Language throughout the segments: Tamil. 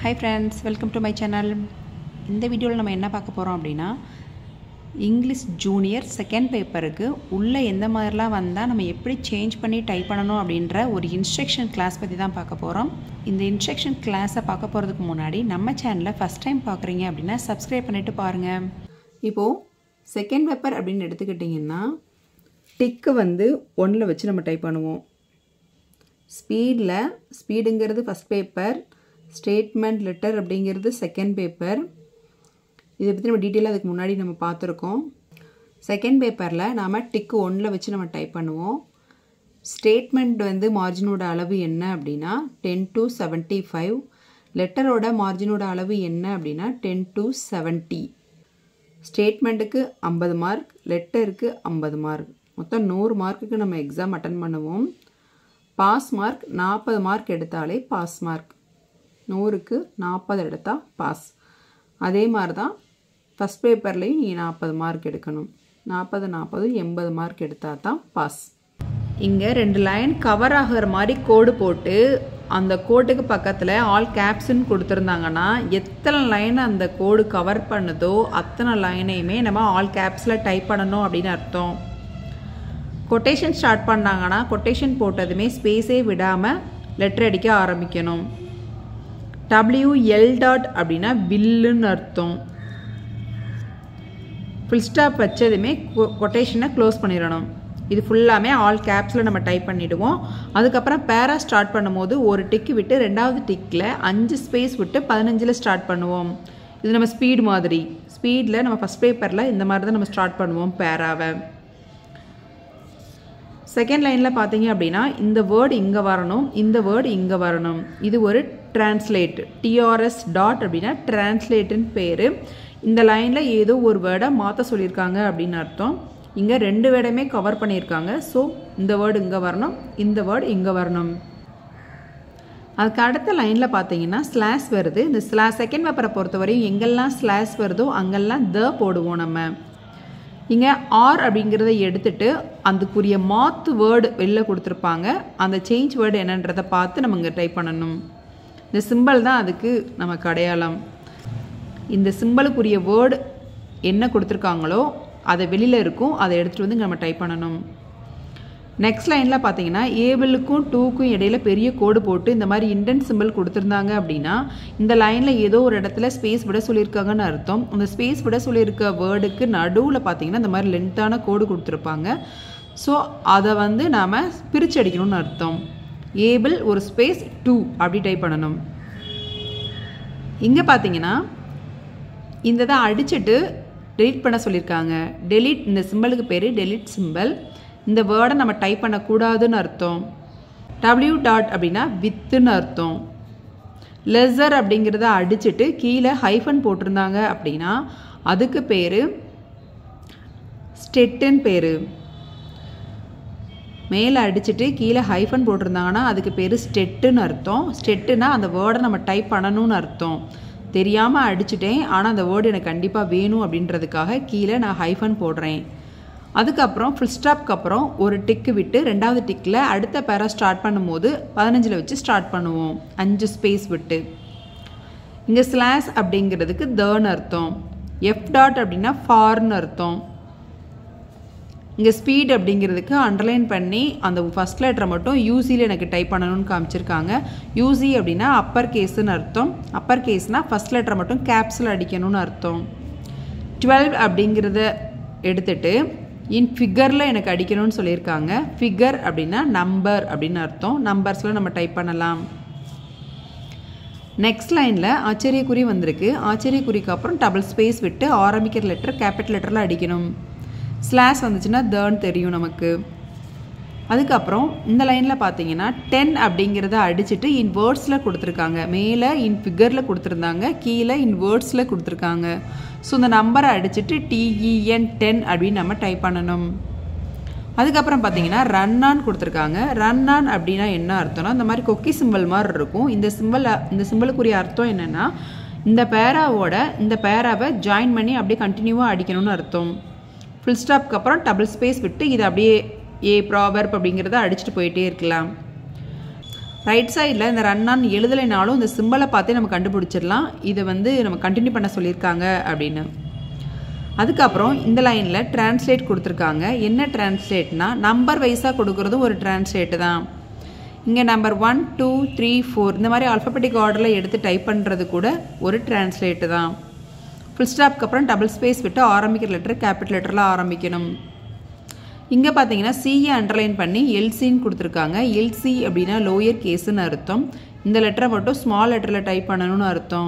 hi friends welcome to my channel இந்த வீடியோவில் நம்ம என்ன பார்க்க போகிறோம் அப்படின்னா இங்கிலீஷ் ஜூனியர் செகண்ட் பேப்பருக்கு உள்ளே எந்த மாதிரிலாம் வந்தால் நம்ம எப்படி சேஞ்ச் பண்ணி டைப் பண்ணணும் அப்படின்ற ஒரு இன்ஸ்ட்ரக்ஷன் கிளாஸ் பற்றி தான் பார்க்க போகிறோம் இந்த இன்ஸ்ட்ரக்ஷன் கிளாஸை பார்க்க போகிறதுக்கு முன்னாடி நம்ம சேனலை ஃபஸ்ட் டைம் பார்க்குறீங்க அப்படின்னா சப்ஸ்கிரைப் பண்ணிவிட்டு பாருங்கள் இப்போது செகண்ட் பேப்பர் அப்படின்னு எடுத்துக்கிட்டிங்கன்னா டிக்கு வந்து ஒன்றில் வச்சு நம்ம டைப் பண்ணுவோம் ஸ்பீடில் ஸ்பீடுங்கிறது ஃபஸ்ட் பேப்பர் ஸ்டேட்மெண்ட் லெட்டர் அப்படிங்கிறது செகண்ட் பேப்பர் இதை பற்றி நம்ம டீட்டெயிலாக அதுக்கு முன்னாடி நம்ம பார்த்துருக்கோம் செகண்ட் பேப்பரில் நாம் டிக்கு ஒன்றில் வச்சு நம்ம டைப் பண்ணுவோம் ஸ்டேட்மெண்ட் வந்து மார்ஜினோட அளவு என்ன அப்படின்னா டென் டு செவன்ட்டி ஃபைவ் லெட்டரோட மார்ஜினோட அளவு என்ன அப்படின்னா டென் டு செவன்ட்டி ஸ்டேட்மெண்ட்டுக்கு ஐம்பது மார்க் லெட்டருக்கு ஐம்பது மார்க் மொத்தம் நூறு மார்க்குக்கு நம்ம எக்ஸாம் அட்டன் பண்ணுவோம் பாஸ் மார்க் நாற்பது மார்க் எடுத்தாலே பாஸ் மார்க் நூறுக்கு நாற்பது எடுத்தால் பாஸ் அதே மாதிரி தான் ஃபஸ்ட் பேப்பர்லேயும் நீங்கள் நாற்பது மார்க் எடுக்கணும் நாற்பது நாற்பது எண்பது மார்க் எடுத்தால் தான் பாஸ் இங்கே ரெண்டு லைன் கவர் ஆகிற மாதிரி கோடு போட்டு அந்த கோட்டுக்கு பக்கத்தில் ஆல் கேப்ஸ்ன்னு கொடுத்துருந்தாங்கன்னா எத்தனை லைன் அந்த கோடு கவர் பண்ணுதோ அத்தனை லைனையுமே நம்ம ஆல் கேப்ஸில் டைப் பண்ணணும் அப்படின்னு அர்த்தம் கொட்டேஷன் ஸ்டார்ட் பண்ணாங்கன்னா கொட்டேஷன் போட்டதுமே ஸ்பேஸே விடாமல் லெட்டர் அடிக்க ஆரம்பிக்கணும் டபிள்யூ எல் டாட் அப்படின்னா வில்லுன்னு அர்த்தம் ஃபுல் ஸ்டாப் வச்சதுமே கொட்டேஷனை க்ளோஸ் பண்ணிடணும் இது ஃபுல்லாமே ஆல் கேப்ஸில் நம்ம டைப் பண்ணிவிடுவோம் அதுக்கப்புறம் பேரா ஸ்டார்ட் பண்ணும்போது ஒரு டிக்கு விட்டு ரெண்டாவது டிக்கில் அஞ்சு ஸ்பேஸ் விட்டு பதினஞ்சில் ஸ்டார்ட் பண்ணுவோம் இது நம்ம ஸ்பீடு மாதிரி ஸ்பீடில் நம்ம ஃபஸ்ட் பேப்பரில் இந்த மாதிரி தான் நம்ம ஸ்டார்ட் பண்ணுவோம் பேராவை செகண்ட் லைனில் பார்த்தீங்க அப்படின்னா இந்த வேர்டு இங்கே வரணும் இந்த வேர்டு இங்கே வரணும் இது ஒரு டிரான்ஸ்லேட் டிஆர்எஸ் டாட் அப்படின்னா டிரான்ஸ்லேட்டுன்னு பேர் இந்த லைனில் ஏதோ ஒரு வேர்டை மாற்ற சொல்லியிருக்காங்க அப்படின்னு அர்த்தம் இங்கே ரெண்டு வேர்டையுமே கவர் பண்ணியிருக்காங்க ஸோ இந்த வேர்டு இங்கே வரணும் இந்த வேர்டு இங்கே வரணும் அதுக்கு அடுத்த லைனில் பார்த்தீங்கன்னா ஸ்லாஷ் வருது இந்த ஸ்லா செகண்ட் பேப்பரை பொறுத்தவரையும் எங்கெல்லாம் ஸ்லாஷ் வருதோ அங்கெல்லாம் த போடுவோம் நம்ம இங்கே ஆர் அப்படிங்கிறத எடுத்துட்டு அதுக்குரிய மாத்து வேர்டு வெளில கொடுத்துருப்பாங்க அந்த சேஞ்ச் வேர்டு என்னன்றதை பார்த்து நம்ம இங்கே டைப் பண்ணணும் இந்த சிம்பிள் தான் அதுக்கு நமக்கு அடையாளம் இந்த சிம்பிளுக்குரிய வேர்டு என்ன கொடுத்துருக்காங்களோ அதை வெளியில் இருக்கும் அதை எடுத்துகிட்டு வந்து நம்ம டைப் பண்ணணும் நெக்ஸ்ட் லைனில் பார்த்தீங்கன்னா ஏபிளுக்கும் டூக்கும் இடையில பெரிய கோடு போட்டு இந்த மாதிரி இண்டன் சிம்பிள் கொடுத்துருந்தாங்க அப்படின்னா இந்த லைனில் ஏதோ ஒரு இடத்துல ஸ்பேஸ் விட சொல்லியிருக்காங்கன்னு அர்த்தம் அந்த ஸ்பேஸ் விட சொல்லியிருக்க வேர்டுக்கு நடுவில் பார்த்தீங்கன்னா இந்த மாதிரி லென்த்தான கோடு கொடுத்துருப்பாங்க ஸோ அதை வந்து நாம் பிரித்து அடிக்கணும்னு அர்த்தம் ஏபிள் ஒரு ஸ்பேஸ் டூ அப்படி டைப் பண்ணணும் இங்கே பார்த்தீங்கன்னா இந்த இதை அடிச்சுட்டு டெலிட் பண்ண சொல்லியிருக்காங்க டெலிட் இந்த சிம்பிளுக்கு பேர் டெலிட் சிம்பிள் இந்த வேர்டை நம்ம டைப் பண்ணக்கூடாதுன்னு அர்த்தம் டபிள்யூ டாட் அப்படின்னா வித்துன்னு அர்த்தம் லெசர் அப்படிங்கிறத அடிச்சுட்டு கீழே ஹைஃபன் போட்டிருந்தாங்க அப்படின்னா அதுக்கு பேர் ஸ்டெட்டுன்னு பேர் மேலே அடிச்சுட்டு கீழே ஹைஃபன் போட்டிருந்தாங்கன்னா அதுக்கு பேர் ஸ்டெட்டுன்னு அர்த்தம் ஸ்டெட்டுனா அந்த வேர்டை நம்ம டைப் பண்ணணும்னு அர்த்தம் தெரியாமல் அடிச்சிட்டேன் ஆனால் அந்த வேர்டு எனக்கு கண்டிப்பாக வேணும் அப்படின்றதுக்காக கீழே நான் ஹைஃபன் போடுறேன் அதுக்கப்புறம் ஃபுல் ஸ்டாப்க்கு அப்புறம் ஒரு டிக்கு விட்டு ரெண்டாவது டிக்கில் அடுத்த பேரா ஸ்டார்ட் பண்ணும்போது பதினஞ்சில் வச்சு ஸ்டார்ட் பண்ணுவோம் அஞ்சு ஸ்பேஸ் விட்டு இங்கே ஸ்லாஷ் அப்படிங்கிறதுக்கு தர்ன்னு அர்த்தம் எஃப் டாட் அப்படின்னா ஃபார்னு அர்த்தம் இங்கே ஸ்பீட் அப்படிங்கிறதுக்கு அண்டர்லைன் பண்ணி அந்த ஃபஸ்ட் லெட்டரை மட்டும் யூசியில் எனக்கு டைப் பண்ணணும்னு காமிச்சிருக்காங்க யூசி அப்படின்னா அப்பர் கேஸுன்னு அர்த்தம் அப்பர் கேஸ்னால் ஃபஸ்ட் லெட்டரை மட்டும் கேப்ஸில் அடிக்கணும்னு அர்த்தம் டுவெல் அப்படிங்கிறத எடுத்துட்டு இன் ஃபிகரில் எனக்கு அடிக்கணும்னு சொல்லியிருக்காங்க ஃபிகர் அப்படின்னா நம்பர் அப்படின்னு அர்த்தம் நம்பர்ஸில் நம்ம டைப் பண்ணலாம் நெக்ஸ்ட் லைனில் ஆச்சரியக்குறி வந்திருக்கு ஆச்சரியக்குறிக்கு அப்புறம் டபுள் ஸ்பேஸ் விட்டு ஆரம்பிக்கிற லெட்டர் கேபிட்டல் லெட்டரில் அடிக்கணும் ஸ்லாஷ் வந்துச்சுன்னா தேர்ன் தெரியும் நமக்கு அதுக்கப்புறம் இந்த லைனில் பார்த்தீங்கன்னா டென் அப்படிங்கிறத அடிச்சுட்டு இன் வேர்ட்ஸில் கொடுத்துருக்காங்க மேலே இன் ஃபிகரில் கொடுத்துருந்தாங்க கீழே இன் வேர்ட்ஸில் கொடுத்துருக்காங்க ஸோ இந்த நம்பரை அடிச்சுட்டு டிஇஎன் டென் அப்படின்னு நம்ம டைப் பண்ணணும் அதுக்கப்புறம் பார்த்தீங்கன்னா ரன் ஆன் கொடுத்துருக்காங்க ரன் ஆன் அப்படின்னா என்ன அர்த்தம்னா இந்த மாதிரி கொக்கி சிம்பிள் மாதிரி இருக்கும் இந்த சிம்பிள் இந்த சிம்பிளுக்குரிய அர்த்தம் என்னென்னா இந்த பேராவோட இந்த பேராவை ஜாயின் பண்ணி அப்படியே கண்டினியூவாக அடிக்கணும்னு அர்த்தம் ஃபுல் ஸ்டாப்க்கு அப்புறம் டபுள் ஸ்பேஸ் விட்டு இதை அப்படியே ஏ ப்ராவர்ப் அப்படிங்கிறத அடிச்சுட்டு போயிட்டே இருக்கலாம் ரைட் சைடில் இந்த ரன்னான்னு எழுதலைனாலும் இந்த சிம்பிளை பார்த்தே நம்ம கண்டுபிடிச்சிடலாம் இதை வந்து நம்ம கண்டினியூ பண்ண சொல்லியிருக்காங்க அப்படின்னு அதுக்கப்புறம் இந்த லைனில் டிரான்ஸ்லேட் கொடுத்துருக்காங்க என்ன டிரான்ஸ்லேட்னா நம்பர் வைஸாக கொடுக்குறதும் ஒரு டிரான்ஸ்லேட்டு தான் இங்கே number one two three four இந்த மாதிரி ஆல்ஃபபெட்டிக் ஆர்டரில் எடுத்து டைப் பண்ணுறது கூட ஒரு டிரான்ஸ்லேட்டு தான் ஃபுல் ஸ்டாப்க்கு அப்புறம் டபுள் ஸ்பேஸ் விட்டு ஆரம்பிக்கிற லெட்டர் கேபிட்டல் லெட்டரில் ஆரம்பிக்கணும் இங்கே பார்த்தீங்கன்னா சியை அண்டர்லைன் பண்ணி எல்சின்னு கொடுத்துருக்காங்க எல்சி அப்படின்னா லோயர் கேஸுன்னு அர்த்தம் இந்த லெட்டரை மட்டும் ஸ்மால் லெட்டரில் டைப் பண்ணணும்னு அர்த்தம்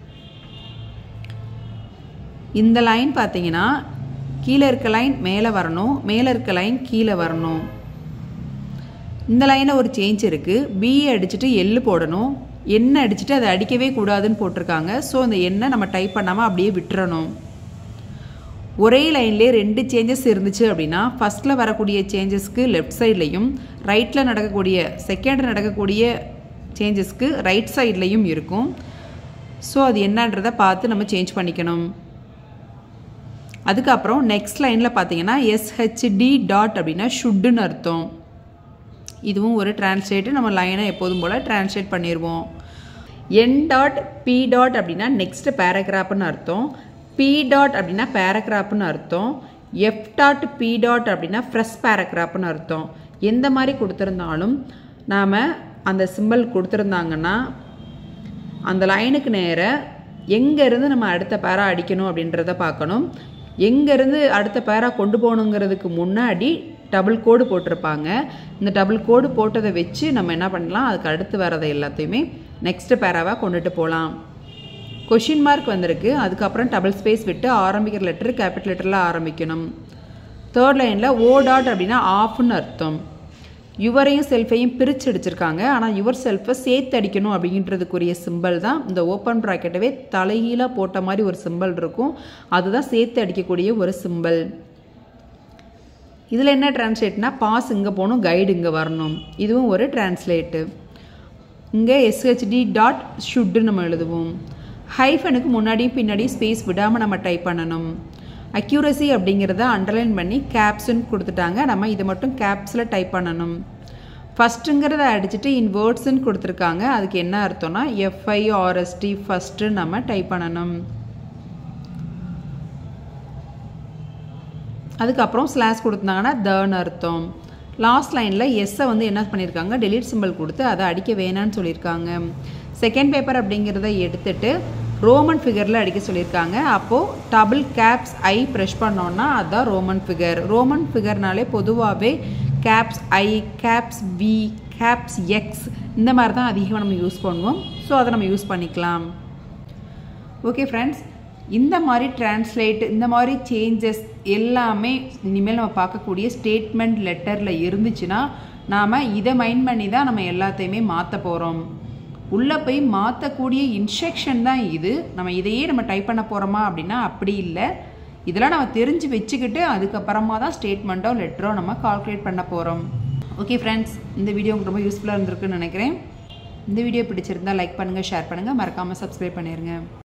இந்த லைன் பார்த்தீங்கன்னா கீழே இருக்க லைன் மேலே வரணும் மேலே இருக்க லைன் கீழே வரணும் இந்த லைனில் ஒரு சேஞ்ச் இருக்குது பிஏ அடிச்சுட்டு எள்ளு போடணும் எண்ணெய் அடிச்சுட்டு அதை அடிக்கவே கூடாதுன்னு போட்டிருக்காங்க ஸோ அந்த எண்ணெய் நம்ம டைப் பண்ணாமல் அப்படியே விட்டுறணும் ஒரே லைன்லேயே ரெண்டு சேஞ்சஸ் இருந்துச்சு அப்படின்னா ஃபஸ்ட்டில் வரக்கூடிய சேஞ்சஸ்க்கு லெஃப்ட் சைட்லேயும் ரைட்டில் நடக்கக்கூடிய செகண்டில் நடக்கக்கூடிய சேஞ்சஸ்க்கு ரைட் சைட்லேயும் இருக்கும் ஸோ அது என்னன்றதை பார்த்து நம்ம சேஞ்ச் பண்ணிக்கணும் அதுக்கப்புறம் நெக்ஸ்ட் லைனில் பார்த்தீங்கன்னா எஸ்ஹெச்டி டாட் அப்படின்னா ஷுட்டுன்னு அர்த்தம் இதுவும் ஒரு டிரான்ஸ்லேட்டு நம்ம லைனை எப்போதும் போல் டிரான்ஸ்லேட் பண்ணிடுவோம் என் டாட் பி டாட் அப்படின்னா நெக்ஸ்ட் பேராகிராஃப்னு அர்த்தம் பி டாட் அப்படின்னா பேராகிராஃப்னு அர்த்தம் எஃப் டாட் பி டாட் அப்படின்னா ஃப்ரெஷ் பேராகிராஃப்னு அர்த்தம் எந்த மாதிரி கொடுத்துருந்தாலும் நாம் அந்த சிம்பிள் கொடுத்துருந்தாங்கன்னா அந்த லைனுக்கு நேர எங்கேருந்து நம்ம அடுத்த பேரா அடிக்கணும் அப்படின்றத பார்க்கணும் எங்கேருந்து அடுத்த பேரா கொண்டு போகணுங்கிறதுக்கு முன்னாடி டபுள் கோடு போட்டிருப்பாங்க இந்த டபுள் கோடு போட்டதை வச்சு நம்ம என்ன பண்ணலாம் அதுக்கு அடுத்து வரதை எல்லாத்தையுமே நெக்ஸ்ட் பேராவாக கொண்டுட்டு போகலாம் கொஷின் மார்க் வந்திருக்கு அதுக்கப்புறம் டபுள் ஸ்பேஸ் விட்டு ஆரம்பிக்கிற லெட்டர் கேபிட்டல் லெட்டரில் ஆரம்பிக்கணும் தேர்ட் லைனில் ஓ டாட் அப்படின்னா ஆஃப்னு அர்த்தம் யுவரையும் செல்ஃபையும் பிரித்து அடிச்சிருக்காங்க ஆனால் யுவர் செல்ஃபை சேர்த்து அடிக்கணும் அப்படின்றதுக்குரிய சிம்பிள் தான் இந்த ஓப்பன் ப்ராக்கெட்டவே தலைகீழாக போட்ட மாதிரி ஒரு சிம்பிள் இருக்கும் அதுதான் சேர்த்து அடிக்கக்கூடிய ஒரு சிம்பிள் இதில் என்ன டிரான்ஸ்லேட்னா பாஸ் இங்கே போகணும் கைடு இங்கே வரணும் இதுவும் ஒரு டிரான்ஸ்லேட்டு இங்கே எஸ்ஹெச்டி டாட் ஷுட்டு நம்ம எழுதுவோம் ஹைஃபனுக்கு முன்னாடியும் பின்னாடியும் ஸ்பேஸ் விடாமல் நம்ம டைப் பண்ணணும் அக்யூரசி அப்படிங்கிறத அண்டர்லைன் பண்ணி கேப்ஸ்ன்னு கொடுத்துட்டாங்க நம்ம இதை மட்டும் கேப்ஸில் டைப் பண்ணணும் ஃபஸ்ட்டுங்கிறத அடிச்சுட்டு இன் வேர்ட்ஸ்ன்னு கொடுத்துருக்காங்க அதுக்கு என்ன அர்த்தம்னா எஃப்ஐஆர்எஸ்டி ஃபஸ்ட்டு நம்ம டைப் பண்ணணும் அதுக்கப்புறம் ஸ்லாஷ் கொடுத்தாங்கன்னா தன்னு அர்த்தம் லாஸ்ட் லைனில் எஸ்ஸை வந்து என்ன பண்ணியிருக்காங்க டெலிட் சிம்பிள் கொடுத்து அதை அடிக்க வேணான்னு சொல்லியிருக்காங்க செகண்ட் பேப்பர் அப்படிங்கிறத எடுத்துட்டு ரோமன் ஃபிகரில் அடிக்க சொல்லியிருக்காங்க அப்போது டபுள் கேப்ஸ் ஐ ப்ரெஷ் பண்ணோன்னா அதுதான் ரோமன் ஃபிகர் ரோமன் ஃபிகர்னாலே பொதுவாகவே caps I caps V caps X இந்த மாதிரி தான் அதிகம் நம்ம யூஸ் பண்ணுவோம் ஸோ அதை நம்ம யூஸ் பண்ணிக்கலாம் ஓகே ஃப்ரெண்ட்ஸ் இந்த மாதிரி டிரான்ஸ்லேட் இந்த மாதிரி சேஞ்சஸ் எல்லாமே இனிமேல் நம்ம பார்க்கக்கூடிய ஸ்டேட்மெண்ட் லெட்டரில் இருந்துச்சுன்னா நாம் இதை மைண்ட் பண்ணி தான் நம்ம எல்லாத்தையுமே மாற்ற போகிறோம் உள்ளே போய் மாற்றக்கூடிய இன்ஸ்ட்ரக்ஷன் தான் இது நம்ம இதையே நம்ம டைப் பண்ண போகிறோமா அப்படின்னா அப்படி இல்லை இதெல்லாம் நம்ம தெரிஞ்சு வச்சுக்கிட்டு அதுக்கப்புறமா தான் ஸ்டேட்மெண்ட்டோ லெட்டரோ நம்ம கால்குலேட் பண்ண போகிறோம் ஓகே ஃப்ரெண்ட்ஸ் இந்த வீடியோ உங்களுக்கு ரொம்ப யூஸ்ஃபுல்லாக இருந்திருக்குன்னு நினைக்கிறேன் இந்த வீடியோ பிடிச்சிருந்தா லைக் பண்ணுங்கள் ஷேர் பண்ணுங்கள் மறக்காமல் சப்ஸ்கிரைப் பண்ணிடுங்க